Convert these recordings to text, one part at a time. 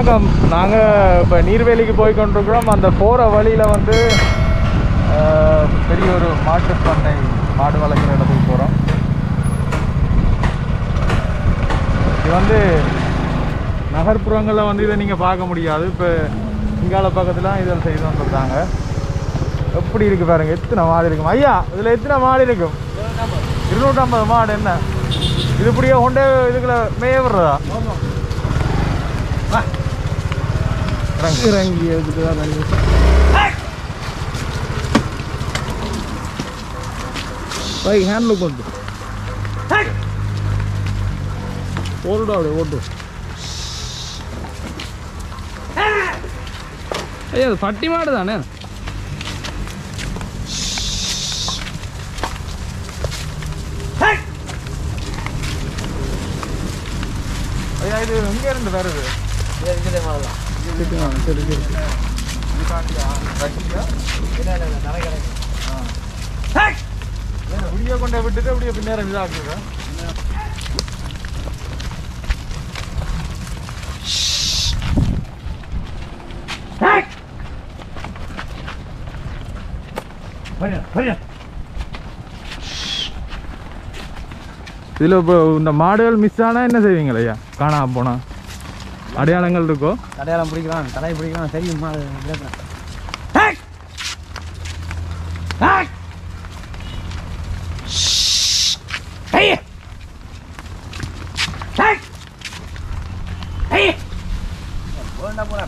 வணக்கம் நாங்கள் இப்போ நீர்வேலிக்கு போய் கொண்டிருக்கிறோம் அந்த போகிற வழியில் வந்து அஹ், பெரிய ஒரு மாட்டுப் பண்ணை மாடு வளர்க்குற இடத்துக்கு போகிறோம் இது வந்து நகர்ப்புறங்களில் வந்து இதை நீங்கள் பார்க்க முடியாது இப்போ சிங்கால பக்கத்தில் இதில் செய்து வந்துருக்காங்க எப்படி இருக்கு பாருங்க எத்தனை மாடு இருக்கும் ஐயா இதில் எத்தனை மாடு இருக்கும் இருநூற்றம்பது மாடு என்ன இது இப்படியே கொண்டே இதுக்குள்ள மேய விடுறதா இறங்கு. இறங்கி எடுத்துட்டு தான் தண்ணி பை ஹேண்டில் கொண்டு ஓடுடா அப்படியே ஓட்டு ஐயா அது பட்டி மாடு தானே ஐயா இது எங்க இருந்து வருது சரி சரி சரி இதுக்காண்டியா? ரஷ்யா? ஆ. ஏன் இப்படியே கொண்டே விட்டுட்டு அப்படியே பின்னேரம் இதாக்குங்க இதில் இப்போ இந்த மாடுகள் மிஸ் ஆனால் என்ன செய்வீங்க ஐயா காணாம போனா அடையாளங்கள் இருக்கோ கடையாளம் பிடிக்கலாம் கடை பிடிக்கலாம் தெரியும் மாடு விளக்குறேன். போண்டா போடா.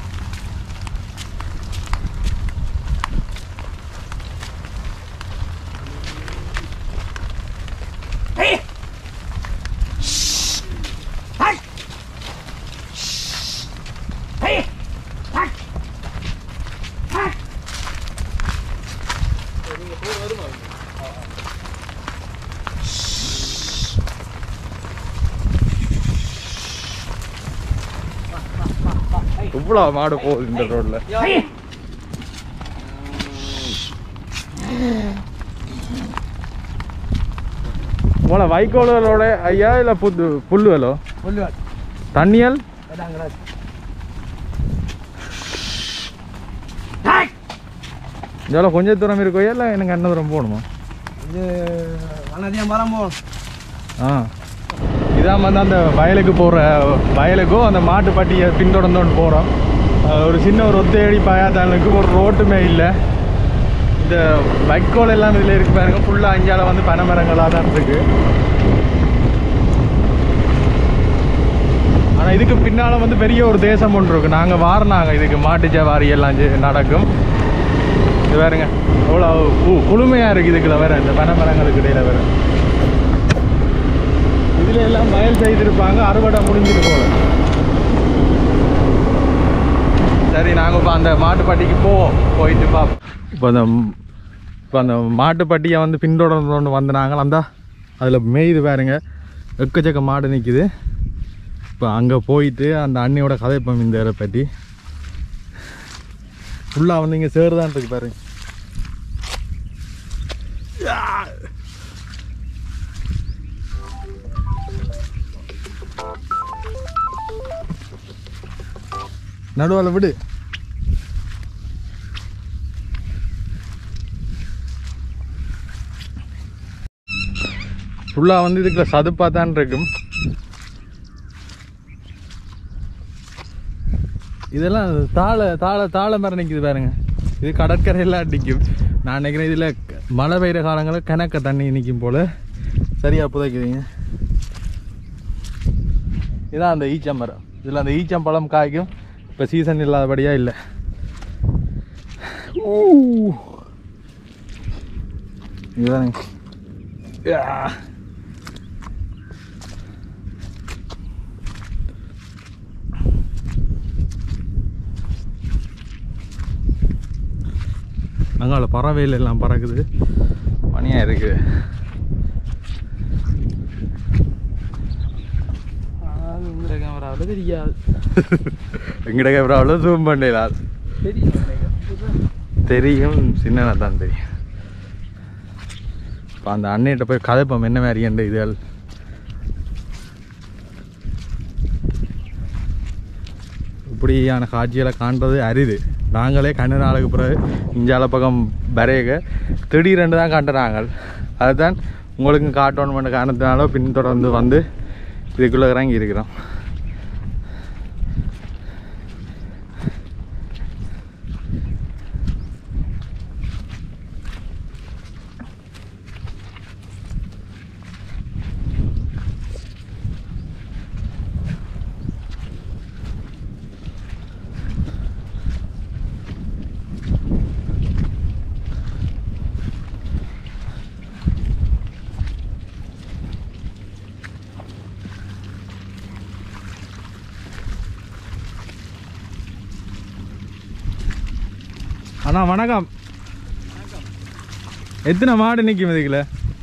இவ்வளோ மாடு போகுது இந்த ரோட்ல போல வைக்கோல்களோட ஐயா இல்லை புது புல்லுகளோ புல்லுவாள். தண்ணியல் அதான் கிடக்கு. இதெல்லாம் கொஞ்சம் தூரம் இருக்கோ இல்லை எனக்கு என்ன தூரம் போகணுமா இது வனதியம் மரம் போகணும் ஆ இதான் வந்து அந்த வயலுக்கு போகிற வயலுக்கோ அந்த மாட்டு பட்டியை பின்தொடர்ந்தோன்னு போகிறோம் ஒரு சின்ன ஒரு ஒத்தையடி பாயாத்தானுக்கு ஒரு ரோட்டுமே இல்லை இந்த வைக்கோல் எல்லாம் இதில் இருக்கு பாருங்க ஃபுல்லாக அஞ்சால வந்து பனை மரங்களாக தான் இருக்கு ஆனால் இதுக்கு பின்னால் வந்து பெரிய ஒரு தேசம் ஒன்று இருக்கு நாங்கள் வாரினாங்க இதுக்கு மாட்டு ஜவாரி எல்லாம் செ- நடக்கும் இது பாருங்க அவ்வளோ குளுமையாக இருக்குது இதுக்குள்ள வேற இந்த பனை மரங்களுக்கு இடையில வேற இதுல எல்லாம் வயல் செய்திருப்பாங்க அறுவடை முடிஞ்சிட்டு போல சரி நாங்கள் இப்போ அந்த மாட்டுப்பட்டிக்கு போவோம் போயிட்டு பார்ப்போம் இப்போ அந்த இப்போ அந்த மாட்டுப்பட்டியை வந்து பின்தொடர்ந்து கொண்டு வந்து நாங்கள் அந்த அதில் மேய்து பாருங்க எக்கச்சக்க மாடு நிற்குது இப்போ அங்கே போயிட்டு அந்த அண்ணியோட கதைப்போம் இந்த இதை பற்றி ஃபுல்லாக வந்து இங்கே சேரு தான் இருக்கு பாருங்க நடுவில் விடு ஃபுல்லாக வந்து இதுக்குள்ள சதுப்பாக தான் இருக்கும் இதெல்லாம் தாழ தாழ தாழ மரம் நிற்கிது பாருங்க இது கடற்கரையெல்லாம் அடிக்கும் நான் நினைக்கிறேன் இதில் மழை பெய்கிற காலங்களில் கணக்க தண்ணி நிற்கும் போல் சரியாக புதைக்குதுங்க இதான் அந்த ஈச்சம்பரம் இதில் அந்த ஈச்சம்பழம் காய்க்கும் இப்போ சீசன் இல்லாதபடியாக இல்லை இதுதானுங்க யா. அங்கால பறவைகள் எல்லாம் பறக்குது பனியாக இருக்குது அது இந்த கேமராவில் தெரியாது எங்கட கேமராவில் ஜூம் பண்ணலாம் தெரியும் தெரியும் சின்னனா தான் தெரியும் இப்போ அந்த அண்ணிட்ட போய் கதைப்போம் என்ன மாதிரி என்ற இதுகள் ஓ, இப்படியான காட்சிகளை காண்றது அரிது நாங்களே கண்ணு நாளுக்கு பிறகு இஞ்சால பக்கம் வரையக திடீரென்று தான் காட்டுறாங்க அதுதான் உங்களுக்கும் காட்டணும் காரணத்தினால பின்தொடர்ந்து வந்து இதுக்குள்ளே இறங்கி இருக்கிறோம் அண்ணா வணக்கம் எத்தனை மாடு நிற்கும் இதுக்குல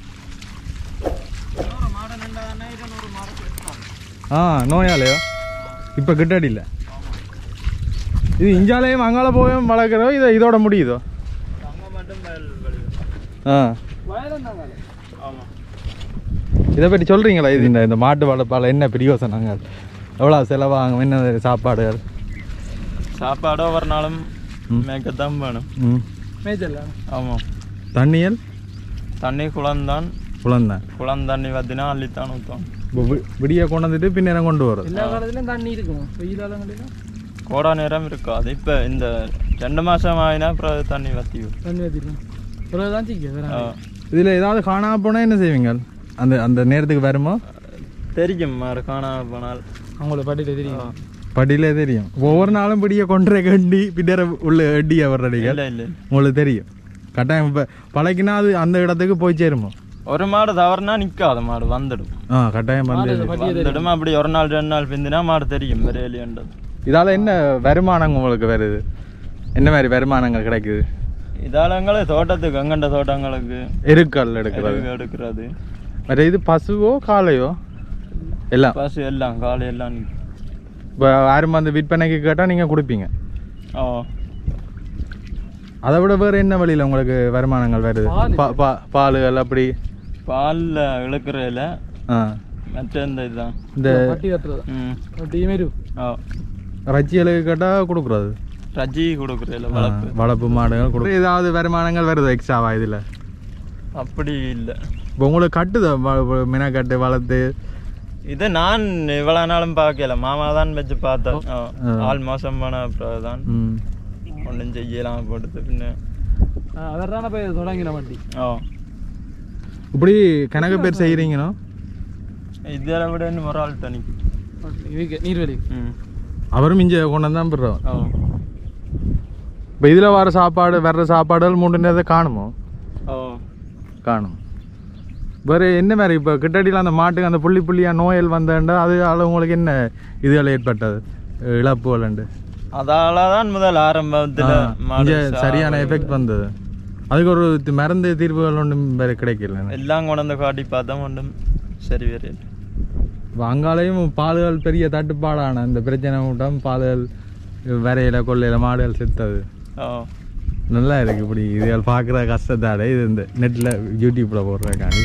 ஆ நோயாலையோ இப்போ கிட்டாடி இல்லை இது இஞ்சாலையும் அங்கால போயும் வளர்க்குறோ இதை இதோட முடியுதோ ஆ இதை பற்றி சொல்கிறீங்களா இது இந்த இந்த மாட்டு வளர்ப்பால் என்ன பிரியோசனங்கள் எவ்வளோ செலவாகும் என்ன சாப்பாடுகள் சாப்பாடு ஒவ்வொரு நாளும் ம். மேய்க்கத்தான் வேணும் ம் மேய்ச்சல்ல ஆமாம் தண்ணியல் தண்ணி குளம்தான் குழந்தான் குளம் தண்ணி வத்தினா அள்ளித்தான் ஊற்றும் இப்போ வி- விடிய கொண்டு வந்துட்டு பின்னேரம் கொண்டு வரும் எல்லா காலத்துலயும் தண்ணி இருக்கும் வெயில் காலங்களிலும் கோடா நேரம் இருக்காது இப்போ இந்த ரெண்டு மாதம் ஆகினா அப்புறம் தண்ணி வத்தி விடும். தண்ணி வச்சிருக்கோம் இவ்வளவுதான் சிக்க ஆ. இதில் ஏதாவது காணாம போனால் என்ன செய்வீங்க அந்த அந்த நேரத்துக்கு வருமோ தெரியும் மாறு காணாம போனால் அவங்கள பாட்டிட்டு தெரியும் படியிலே தெரியும் ஒவ்வொரு நாளும் பிடிய கொண்டே கண்டி பின்னர உள்ள அடி வர்றடிகள் இல்லை இல்லை உங்களுக்கு தெரியும் கட்டாயம் இப்போ பழக்கினா அது அந்த இடத்துக்கு போய் சேருமோ ஒரு மாடு தவறுனா நிற்காது மாடு வந்துடும் ஆ கட்டாயம் வந்து வந்துடும் அப்படி ஒரு நாள் ரெண்டு நாள் பிந்தினா மாடு தெரியும் விரையிலேன்றது இதால் என்ன வருமானம் உங்களுக்கு வருது என்ன மாதிரி வருமானங்கள் கிடைக்குது இதால் எங்களுக்கு தோட்டத்துக்கு எங்கண்ட தோட்டங்களுக்கு எருக்கல் எடுக்கிறது எருவு எடுக்கிறது வேற இது பசுவோ காளையோ எல்லாம் பசு எல்லாம் காலை எல்லாம் நிற்கும் இப்போ யாரும் அந்த விற்பனைக்கு கேட்டால் நீங்கள் கொடுப்பீங்க ஓ அதை விட வேறு என்ன வழியில் உங்களுக்கு வருமானங்கள் வருது பால் பா பா பாலுகள் அப்படி பாலில் இழுக்கிறதுல ஆ மற்ற இந்த இதுதான் இந்த பட்டி கட்டுறது ம் வட்டி மாரி ஓ ரச்சியலுக்கு கேட்டால் கொடுக்குறது ரஜி கொடுக்குறதுல வளர்ப்பு வளர்ப்பு மாடுகள் கொடு ஏதாவது வருமானங்கள் வருது எக்ஸ்ட்ராவா இதில் அப்படி இல்லை இப்போ உங்களுக்கு கட்டுதோ மினக்கட்டு வளர்த்து இது நான் இவ்வளோ நாளும் பார்க்கல மாமா தான் வச்சு பார்த்தேன் ஓ, ஆள் மோசம் போன அப்புறம் தான் ம் ஒன்றும் செய்யலாம் போட்டு பின்ன அதற்கான போய் தொடங்கின வண்டி ஓ இப்படி கணக்கு பேர் செய்கிறீங்கனோ இதில் விட இன்னும் ஒரு ஆள் தனிக்கு இதுக்கு நீர்வெளி ம் அவரும் இங்கே கொண்டு தான் போடுறோம் ஓ இப்போ இதில் வர சாப்பாடு வர்ற சாப்பாடுகள் மூணு நேரத்தை காணுமோ ஓ காணும் வேறு என்ன மாதிரி இப்போ கிட்டடியில் அந்த மாட்டுக்கு அந்த புள்ளி புள்ளியாக நோயல் வந்தேன்டா அது அது உங்களுக்கு என்ன இதுகள் ஏற்பட்டது இழப்புகள்ண்டு அதால தான் முதல் ஆரம்பத்தில் மாடு இங்கே சரியான எஃபெக்ட் வந்தது அதுக்கு ஒரு தி- மருந்து தீர்வுகள் ஒன்றும் வேறு கிடைக்கல எல்லாம் கொண்டு காட்டி பார்த்தா ஒன்றும் சரி வேறு இப்போ அங்காலையும் பால்கள் பெரிய தட்டுப்பாடான இந்த பிரச்சனை விட்டால் பால்கள் வரையில கொள்ளையில மாடுகள் செத்தது ஓ நல்லா இருக்கு இப்படி இதுகள் பார்க்குற கஷ்டத்தாட இது இந்த நெட்டில் யூடியூப்பில் போடுறக்காண்டி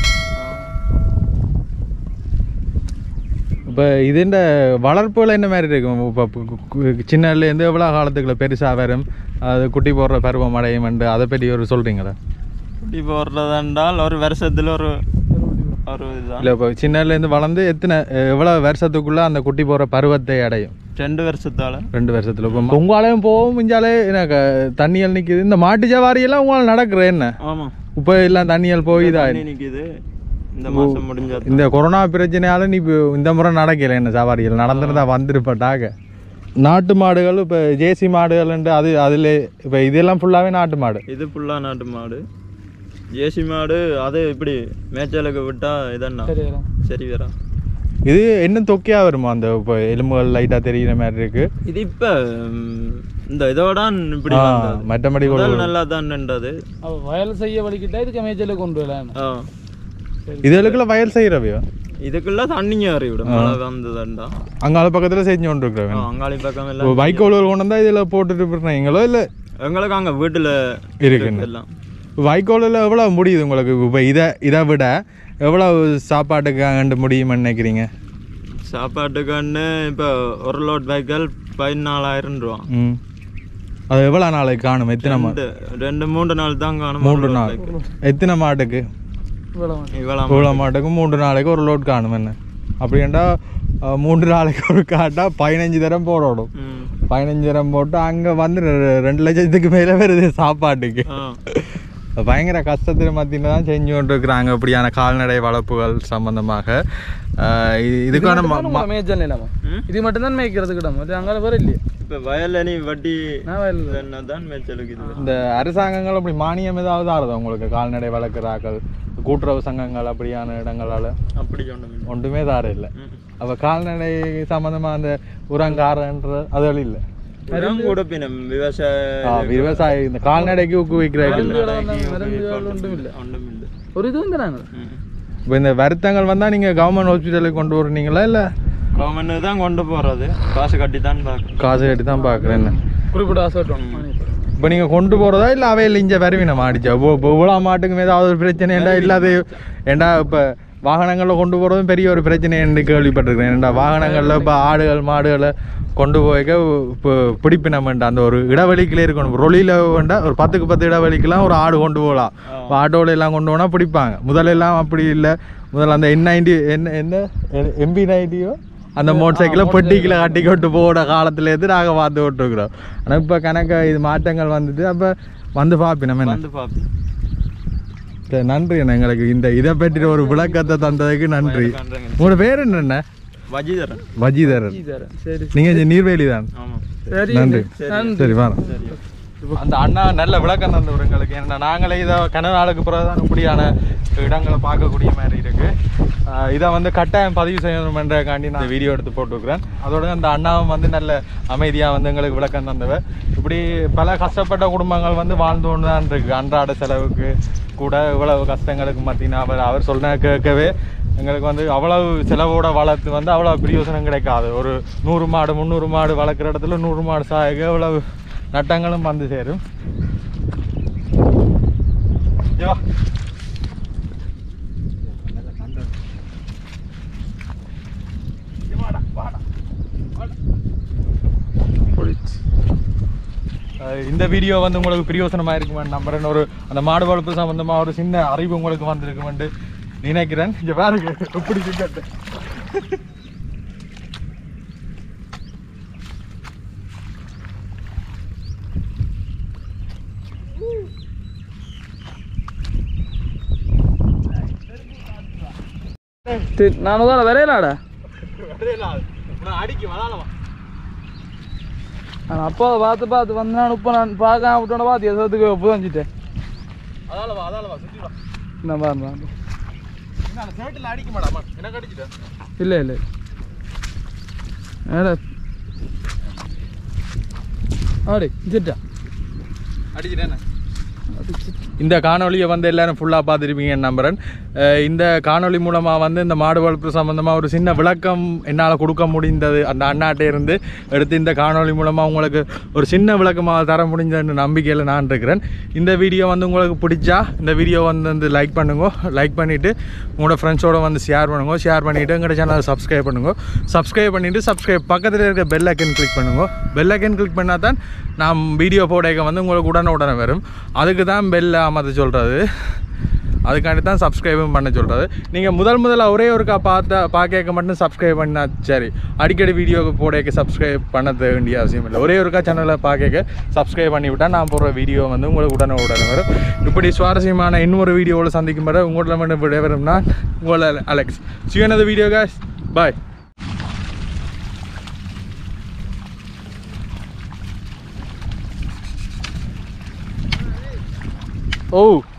இப்போ இதுண்ட வளர்ப்புகள் என்ன மாதிரி இருக்கும் இப்போ சின்னதுலேருந்து எவ்வளோ காலத்துக்குள்ள பெருசாக வரும் அது குட்டி போடுற பருவம் அடையும் அதை பற்றி ஒரு சொல்கிறீங்களா குட்டி போடுறதென்றால் ஒரு வருஷத்தில் ஒரு ஒரு இதுதான் இல்லை இப்போ சின்னதுலேருந்து வளர்ந்து எத்தனை எவ்வளோ வருஷத்துக்குள்ளே அந்த குட்டி போடுற பருவத்தை அடையும் ரெண்டு வருஷத்தால ரெண்டு வருஷத்தில் இப்போ உங்களாலையும் போகும் இஞ்சாலே எனக்கு தண்ணியல் நிற்கிது இந்த மாட்டு ஜவாரியெல்லாம் உங்களால் நடக்கிற என்ன ஆமாம் இப்போ எல்லாம் தண்ணியல் போய் இதா தண்ணி நிற்கிது இந்த மாதம் முடிஞ்சா இந்த கொரோனா பிரச்சனையால நீ இப்போ இந்த முறை நடக்கல என்ன சவாரிகள் நடந்துருந்தா வந்துருப்பட்டாக நாட்டு மாடுகள் இப்போ ஜேசி மாடுகள்ன்ட்டு அது அதில் இப்போ இதெல்லாம் ஃபுல்லாகவே நாட்டு மாடு இது ஃபுல்லாக நாட்டு மாடு ஏசி மாடு அது இப்படி மேய்ச்சலுக்கு விட்டா இதன்னா சரி வரும் சரி வரா இது என்ன தொக்கையா வருமா அந்த இப்போ எலும்புகள் லைட்டாக தெரியுற மாதிரி இருக்கு இது இப்போ இந்த இதோட இப்படி ஆ, வந்தது மற்றபடி முதல் நல்லா தான் நின்றது அவ வயல் செய்ய வலிக்கிட்டா இதுக்கு மேய்ச்சல கொண்டு வரலாம் ஆ இதுகளுக்குள்ள வயல் செய்கிறவையோ இதுக்குள்ள தண்ணிங்க அறிவிடும் மழை வந்ததுண்டா அங்கால பக்கத்தில் செஞ்சு கொண்டு இருக்கிறவன் அங்காளி பக்கம் எல்லாம் வைக்கோல் கொண்டு வந்தால் இதில் போட்டுட்டு போடுறீங்களோ இல்லை எங்களுக்கு அங்க வீட்டுல இருக்குன்னு எல்லாம் வைக்கோலில் எவ்வளோ முடியுது உங்களுக்கு இப்போ இதை இதை விட எவ்வளோ சாப்பாட்டுக்கு அண்டு முடியும்னு நினைக்கிறீங்க சாப்பாட்டுக்குன்னு இப்போ ஒரு லோட் வைக்கல் பதினாலாயிரம் ரூபா ம் அது எவ்வளோ நாளைக்கு காணும் எத்தனை மா ரெண்டு ரெண்டு மூன்று நாள் தான் காணும் மூன்று நாள் எத்தனை மாட்டுக்கு இவ்வளோ மட்டும் இவ்வளோ இவ்வளோ மாட்டுக்கு மூன்று நாளைக்கு ஒரு லோட் காணும் என்ன அப்படின்டா அஹ், மூன்று நாளைக்கு ஒரு காட்டா பதினஞ்சு தரம் போடணும் ம். பதினஞ்சு தரம் போட்டு அங்கே வந்து ரெ- ரெண்டு லட்சத்துக்கு மேலே வருது சாப்பாட்டுக்கு ஆ. பயங்கர கஷ்டத்தில் மத்தியில் தான் செஞ்சு கொண்டு இருக்கிறாங்க இப்படியான கால்நடை வளர்ப்புகள் சம்பந்தமாக அஹ், இது- இதுக்கான ம- ம- மேய்ச்சல் இல்லாம ம்? இது மட்டும் தான் மேய்க்கிறதுக்கு இடம் மற்ற அங்கே வேற இல்லையா இப்ப வயல்ல நீ வட்டி நான் வயல் தான் மேய்ச்சலுக்கு இது இந்த அரசாங்கங்கள் அப்படி மானியம் ஏதாவது ஆறுதா உங்களுக்கு கால்நடை வளர்க்குறாக்கள் கூட்டுறவு சங்கங்கள் அப்படியான இடங்களால அப்படி ஒன்றும் ஒன்றுமே தார இல்லை அப்போ கால்நடை சம்மந்தமா அந்த உரங்காரன்ற அதுகள் இல்லை கூட பின்ன விவசாய ஆ, விவசாயி இந்த கால்நடைக்கு ஊக்குவிக்கிறாங்க இல்லை மருந்துகள் ஒன்றும் இல்லை ஒன்றும் இல்லை ஒரு இதுவும் தராங்க இப்போ இந்த வருத்தங்கள் வந்தால் நீங்கள் கவர்மெண்ட் ஹாஸ்பிட்டலுக்கு கொண்டு வருனீங்களா இல்லை கவர்மெண்ட் தான் கொண்டு போறது காசு கட்டி தான் பார்க்கணும் காசு கட்டி தான் பார்க்குறேன் குறிப்பிட்ட ஆசை இப்போ நீங்கள் கொண்டு போகிறதா இல்லை அவையில் இங்கே வருவின மாடிச்சா இப்போ இப்போ இவ்வளோ மாட்டுக்கும் ஏதாவது ஒரு பிரச்சனை ஏண்டா இல்லாத ஏண்டா இப்போ வாகனங்களில் கொண்டு போகிறதும் பெரிய ஒரு பிரச்சனை என்று கேள்விப்பட்டிருக்கிறேன் ஏண்டா வாகனங்களில் இப்போ ஆடுகள் மாடுகளை கொண்டு போய்க்க இப்போ பிடிப்பினம் வேண்டாம் அந்த ஒரு இடைவெளிக்குள்ளே இருக்கணும் ரொலியில் வேண்டாம் ஒரு பத்துக்கு பத்து இடைவெளிக்கெல்லாம் ஒரு ஆடு கொண்டு போகலாம் இப்போ ஆட்டோவில் எல்லாம் கொண்டு போனால் பிடிப்பாங்க முதல்ல எல்லாம் அப்படி இல்லை முதல்ல அந்த என் நைன்டி என்ன என்ன எம்பி நைன்டியோ அந்த மோட்டர் சைக்கிளை பெட்டிக்கில் கட்டி கொண்டு போட காலத்துலேருந்து நாங்கள் பார்த்து விட்டுருக்குறோம் ஆனால் இப்போ கணக்க இது மாற்றங்கள் வந்துட்டு அப்போ வந்து பார்ப்போம் நம்ம என்ன வந்து பார்ப்போம் சரி, நன்றி அண்ணா எங்களுக்கு இந்த இதை பற்றி ஒரு விளக்கத்தை தந்ததுக்கு நன்றி பண்றேங்க. உங்களோட பேர் என்னண்ணே வஜிதரன் வஜிதரன் சரி நீங்கள் இங்க நீர்வேலி தான் ஆமா சரி நன்றி நன்றி. சரி வாரம் அந்த அண்ணா நல்ல விளக்கம் தந்தவர் எங்களுக்கு ஏன்னா நாங்களே இதை கன நாளுக்கு பிறகு தான் இப்படியான இடங்களை பார்க்கக்கூடிய மாதிரி இருக்கு ஆஹ் இதை வந்து கட்டாயம் பதிவு செய்யணுமென்றக்காண்டி நான் வீடியோ எடுத்து போட்டுருக்கிறேன் அதோட அந்த அண்ணாவும் வந்து நல்ல அமைதியாக வந்து எங்களுக்கு விளக்கம் தந்தவர் இப்படி பல கஷ்டப்பட்ட குடும்பங்கள் வந்து வாழ்ந்து கொண்டு தான் இருக்கு அன்றாட செலவுக்கு கூட இவ்வளவு கஷ்டங்களுக்கு மத்தினா அவர் அவர் சொன்ன கேட்கவே எங்களுக்கு வந்து அவ்வளவு செலவோட வளர்த்து வந்து அவ்வளோ பிரயோசனம் கிடைக்காது ஒரு நூறு மாடு முந்நூறு மாடு வளர்க்குற இடத்துல நூறு மாடு சாயக இவ்வளவு நட்டங்களும் வந்து சேரும் இங்க வா. போயிடுச்சு. அஹ் இந்த வீடியோ வந்து உங்களுக்கு பிரியோசனமாக இருக்குமே நம்புறேன் ஒரு அந்த மாடு வளர்ப்பு சம்பந்தமாக ஒரு சின்ன அறிவு உங்களுக்கு வந்திருக்குமென்று நினைக்கிறேன் இங்கே பாருங்க எப்படி சிங்கத்தை சரி, நான் தான் வரையலாடா அடிக்கு வளாலவா நான் அப்பா பார்த்து பார்த்து வந்து நான் இப்போ நான் பார்க்காம விட்டோட பார்த்து எதுக்கு புதஞ்சிட்டேன் அதாலவா அதாலவா சுற்றி வா நான் பாருங்க என்ன அந்த சேட்டில் அடிக்க மாடாமா எனக்கு அடிச்சுட்டேன் இல்லை இல்லை ஏடா ஆடி சிட்டா அடிச்சிட்டேன் இந்த காணொளியை வந்து எல்லாரும் ஃபுல்லாக பார்த்துருப்பீங்கன்னு நம்புறேன் அஹ் இந்த காணொளி மூலமாக வந்து இந்த மாடு வளர்ப்பு சம்மந்தமாக ஒரு சின்ன விளக்கம் என்னால் கொடுக்க முடிந்தது அந்த அண்ணாட்டே இருந்து எடுத்து இந்த காணொளி மூலமாக உங்களுக்கு ஒரு சின்ன விளக்கமாக தர முடிஞ்ச நம்பிக்கையில் நான் இருக்கிறேன் இந்த வீடியோ வந்து உங்களுக்கு பிடிச்சா இந்த வீடியோ வந்து வந்து லைக் பண்ணுங்க லைக் பண்ணிவிட்டு உங்களோட ஃப்ரெண்ட்ஸோட வந்து ஷேர் பண்ணுங்க ஷேர் பண்ணிவிட்டு எங்களோட சேனலை சப்ஸ்கிரைப் பண்ணுங்க சப்ஸ்கிரைப் பண்ணிவிட்டு சப்ஸ்கிரைப் பக்கத்தில் இருக்க பெல் ஐக்கன் கிளிக் பண்ணுங்க பெல் ஐக்கன் கிளிக் பண்ணால் தான் நான் வீடியோ போடைக்க வந்து உங்களுக்கு உடனே உடனே வரும் அதுக்கு தான் பெல் அமர்த்த சொல்கிறது அதுக்காண்டி தான் சப்ஸ்கிரைபும் பண்ண சொல்கிறது நீங்கள் முதல் முதல்ல ஒரே ஒருக்கா பார்த்த பார்க்க மட்டும் சப்ஸ்கிரைப் பண்ணா சரி அடிக்கடி வீடியோ போடைக்க சப்ஸ்கிரைப் பண்ண வேண்டிய அவசியம் இல்லை ஒரே ஒருக்கா சேனலை பார்க்க சப்ஸ்கிரைப் பண்ணி விட்டால் நான் போடுற வீடியோ வந்து உங்களுக்கு உடனே உடனே வரும் இப்படி சுவாரஸ்யமான இன்னொரு வீடியோவில் சந்திக்கும் வரை உங்களோட மட்டும் விடைபெறும்னா உங்களை அலெக்ஸ் சிவனது வீடியோ காஸ் பாய் ஓ